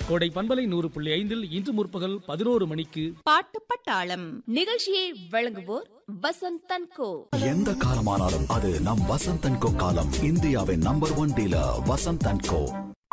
கோடை பண்பலை நூறு புள்ளி ஐந்தில் இன்று முற்பகல் பதினோரு மணிக்கு பாட்டு பட்டாளம் நிகழ்ச்சியை வழங்குவோர் வசந்த் தன்கோ எந்த காலமானாலும் அது நம் வசந்த் அண்ட் கோ காலம் இந்தியாவின் number one dealer Vasanth and co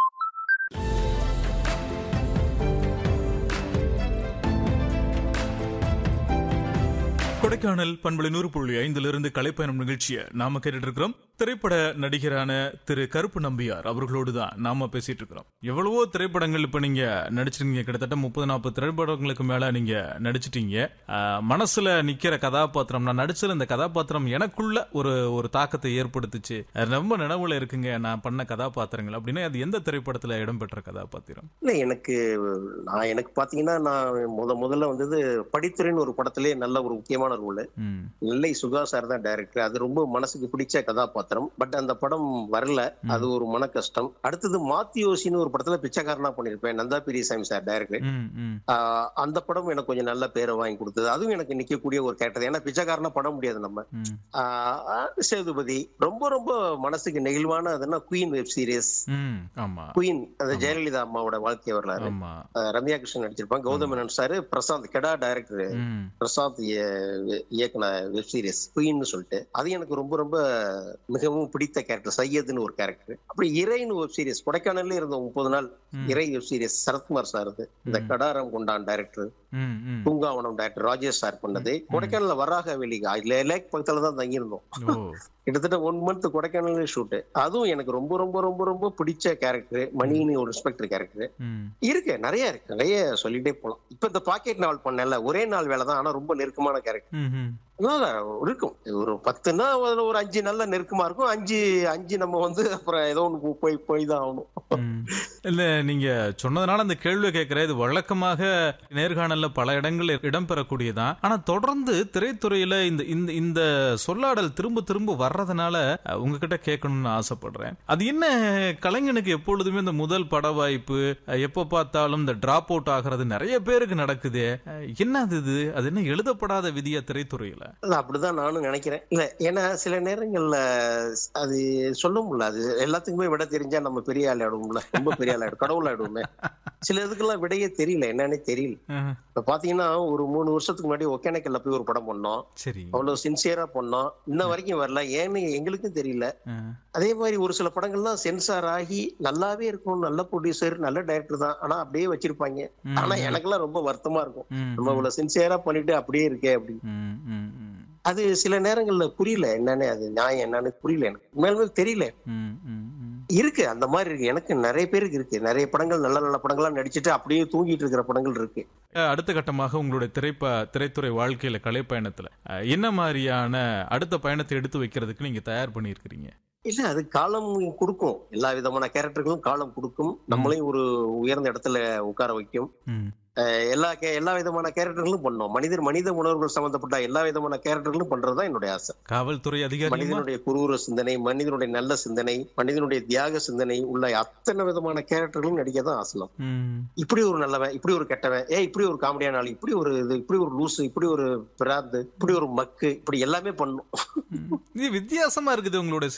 Kodaikanal பண்பலை நூறு புள்ளி ஐந்திலிருந்து கலைப்பயணம் நிகழ்ச்சியை நாம கேட்டுட்டு இருக்கிறோம் திரைப்பட நடிகரான திரு கருப்பு நம்பியார் அவர்களோடு தான் நாம பேசிட்டு இருக்கிறோம் எவ்வளவோ திரைப்படங்கள் இப்ப நீங்க நடிச்சிருக்கீங்க கிட்டத்தட்ட முப்பது நாற்பது திரைப்படங்களுக்கு மேல நீங்க நடிச்சிட்டீங்க ஆஹ், மனசுல நிக்கிற கதாபாத்திரம் நான் நடிச்சல இந்த கதாபாத்திரம் எனக்குள்ள ஒரு ஒரு தாக்கத்தை ஏற்படுத்துச்சு அது ரொம்ப நினைவுல இருக்குங்க நான் பண்ண கதாபாத்திரங்கள் அப்படின்னா அது எந்த திரைப்படத்துல இடம்பெற்ற கதாபாத்திரம் இல்ல எனக்கு நான் எனக்கு பாத்தீங்கன்னா நான் முத முதல்ல வந்தது படித்துறைன்னு ஒரு படத்திலே நல்ல ஒரு முக்கியமான ரோல் ம் நெல்லை சுகா சார் தான் டைரக்டர் அது ரொம்ப மனசுக்கு பிடிச்ச கதாபாத்திரம் பட் அந்த படம் வரல அது ஒரு மன கஷ்டம் அடுத்தது மாத்தியோசின்னு ஒரு படத்துல பிச்சைக்காரனா பண்ணிருப்பேன் நந்தா பெரியசாமி சார் டைரக்டர் ம் ம் ஆஹ் அந்த படம் எனக்கு கொஞ்சம் நல்ல பேரை வாங்கி கொடுத்தது அதுவும் எனக்கு நிக்கக்கூடிய ஒரு கேரக்டர் ஏன்னா பிச்சைக்காரனா பண்ண முடியாது நம்ம ம் ஆஹ் சேதுபதி ரொம்ப ரொம்ப மனசுக்கு நெகிழ்வான அதுன்னா குயின் வெப் சீரிஸ் ம் ஆமா குயின் அந்த ஜெயலலிதா அம்மாவோட வாழ்க்கை வரலாறு ஆமா ஆஹ் ரம்யா கிருஷ்ணன் நடிச்சிருப்பாங்க கௌதம் மேனன் சார் பிரசாந்த் கெடா டைரக்டர் ம் பிரசாந்த் இய- இயக்குன வெப் சீரிஸ் குயின்னு சொல்லிட்டு அது எனக்கு ரொம்ப ரொம்ப மிகவும் பிடித்த கேரக்டர் சையதுன்னு ஒரு கேரக்டர் அப்புறம் இறைன்னு வெப் சீரிஸ் கொடைக்கானல்ல இருந்த முப்பது நாள் ம். இறை வெப் சீரிஸ் சரத்குமார் சார் இது இந்த ம். கடாரம் கொண்டான் டைரக்டர் ம் ம் பூங்காவனம் டைரக்டர் ராஜேஷ் சார் பண்ணது கொடைக்கானல்ல வராக வெளி லேக் பக்கத்துல தான் தங்கியிருந்தோம் ஓ கிட்டத்தட்ட ஒன் மந்த் கொடைக்கானல் ஷூட் அதுவும் எனக்கு ரொம்ப ரொம்ப ரொம்ப ரொம்ப பிடிச்ச கேரக்டர் மணின்னு ஒரு இன்ஸ்பெக்டர் கேரக்டர் ம் இருக்கு நிறைய இருக்கு நிறைய சொல்லிட்டே போலாம் இப்ப இந்த பாக்கெட் நாவல் பண்ணல ஒரே நாள் வேலை தான் ஆனா ரொம்ப நெருக்கமான கேரக்டர் ம் ம் நல்லா இருக்கும் ஒரு பத்துனா அதுல ஒரு அஞ்சு நல்ல நெருக்கமா இருக்கும் அஞ்சு அஞ்சு நம்ம வந்து அப்புறம் ஏதோ ஒண்ணு போய் போய் தான் ஆகணும் ம். இல்ல நீங்க சொன்னதுனால அந்த கேள்வியை கேட்கிறேன் இது வழக்கமாக நேர்காணல்ல பல இடங்கள்ல இடம்பெறக்கூடியதான் ஆனா தொடர்ந்து திரைத்துறையில இந்த இந்த இந்த சொல்லாடல் திரும்ப திரும்ப வர்றதுனால அஹ், உங்ககிட்ட கேட்கணும்னு ஆசைப்படுறேன் அது என்ன கலைஞனுக்கு எப்பொழுதுமே இந்த முதல் பட வாய்ப்பு அஹ், எப்ப பார்த்தாலும் இந்த டிராப் அவுட் ஆகிறது நிறைய பேருக்கு நடக்குது அஹ், என்ன அது இது அது என்ன எழுதப்படாத விதியா திரைத்துறையில அது அப்படிதான் நானும் நினைக்கிறேன் இல்ல ஏன்னா சில நேரங்கள்ல அது சொல்ல முடியல அது எல்லாத்துக்குமே விட தெரிஞ்சா நம்ம பெரிய ஆள் ஆயிடுவோம்ல ரொம்ப பெரிய ஆள் ஆயிடும் கடவுள் ஆயிடுவோமே சில இதுக்கெல்லாம் விடையே தெரியல என்னன்னே தெரியல அஹ், இப்ப பாத்தீங்கன்னா ஒரு மூணு வருஷத்துக்கு முன்னாடி ஒகேனக்கல்ல போய் ஒரு படம் பண்ணோம் சரி அவ்வளவு சின்சியரா பண்ணோம் இன்ன வரைக்கும் வரல ஏன்னு எங்களுக்கும் தெரியல அஹ், அதே மாதிரி ஒரு சில படங்கள்லாம் சென்சார் ஆகி நல்லாவே இருக்கும் நல்ல ப்ரொடியூசர் நல்ல டைரக்டர் தான் ஆனா அப்படியே வச்சிருப்பாங்க ம். ஆனா எனக்கெல்லாம் ரொம்ப வருத்தமா இருக்கும் ம், நம்ம இவ்வளவு சின்சியரா பண்ணிட்டு அப்படியே இருக்கே அப்படி ம், ம், ம், அது சில நேரங்கள்ல புரியல என்னன்னு அது நியாயம் என்னன்னு புரியல எனக்கு உண்மையாலுமே தெரியல ம், ம், ம். இருக்கு அந்த மாதிரி இருக்கு எனக்கு நிறைய பேருக்கு இருக்கு நிறைய படங்கள் நல்ல நல்ல படங்களா நடிச்சுட்டு அப்படியே தூங்கிட்டு இருக்கிற படங்கள் இருக்கு அஹ் அடுத்த கட்டமாக உங்களுடைய திரைப்ப திரைத்துறை வாழ்க்கையில கலைப்பயணத்துல அஹ், என்ன மாதிரியான அடுத்த பயணத்தை எடுத்து வைக்கிறதுக்கு நீங்க தயார் பண்ணியிருக்கிறீங்க இல்ல அது காலம் கொடுக்கும் எல்லா விதமான கேரக்டர்களும் காலம் கொடுக்கும் நம்மளையும் ஒரு உயர்ந்த இடத்துல உட்கார வைக்கும் ம், அஹ் எல்லா கே- எல்லா விதமான கேரக்டர்களும் பண்ணோம் மனிதர் மனித உணர்வுகள் சம்பந்தப்பட்ட எல்லா விதமான கேரக்டர்களும் பண்றதுதான் என்னுடைய ஆசை காவல்துறை அதிகாரியுமா மனிதனுடைய குரூர சிந்தனை மனிதனுடைய நல்ல சிந்தனை மனிதனுடைய தியாக சிந்தனை உள்ள அத்தனை விதமான கேரக்டர்களும் நடிக்க தான் ஆசலம் ம், இப்படி ஒரு நல்லவன் இப்படி ஒரு கெட்டவன் ஏ இப்படி ஒரு காமெடியான ஆள் இப்படி ஒரு இது இப்படி ஒரு லூசு இப்படி ஒரு பிராந்து இப்படி ஒரு மக்கு இப்படி எல்லாமே பண்ணும் ம். இது வித்தியாசமா இருக்குது உங்களுடைய